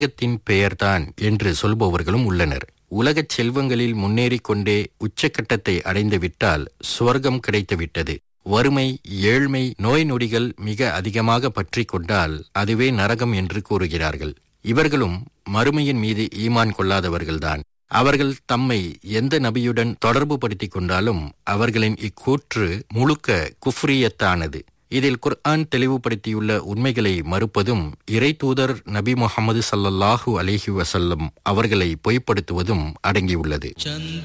உலகத்தின் பெயர்தான் என்று சொல்பவர்களும் உள்ளனர் உலகச் செல்வங்களில் முன்னேறிக் கொண்டே உச்சக்கட்டத்தை அடைந்துவிட்டால் சுவர்க்கம் கிடைத்துவிட்டது வறுமை ஏழ்மை நோய் நொடிகள் மிக அதிகமாக பற்றி கொண்டால் அதுவே நரகம் என்று கூறுகிறார்கள் இவர்களும் மறுமையின் மீது ஈமான் கொள்ளாதவர்கள்தான் அவர்கள் தம்மை எந்த நபியுடன் தொடர்பு படுத்திக் கொண்டாலும் அவர்களின் இக்கூற்று முழுக்க குஃப்ரியத்தானது இதில் குர்ஆன் தெளிவுபடுத்தியுள்ள உண்மைகளை மறுப்பதும் இறை தூதர் நபி முகமது சல்லல்லாஹு அலிஹி வசல்லம் அவர்களை பொய்ப்படுத்துவதும் அடங்கியுள்ளது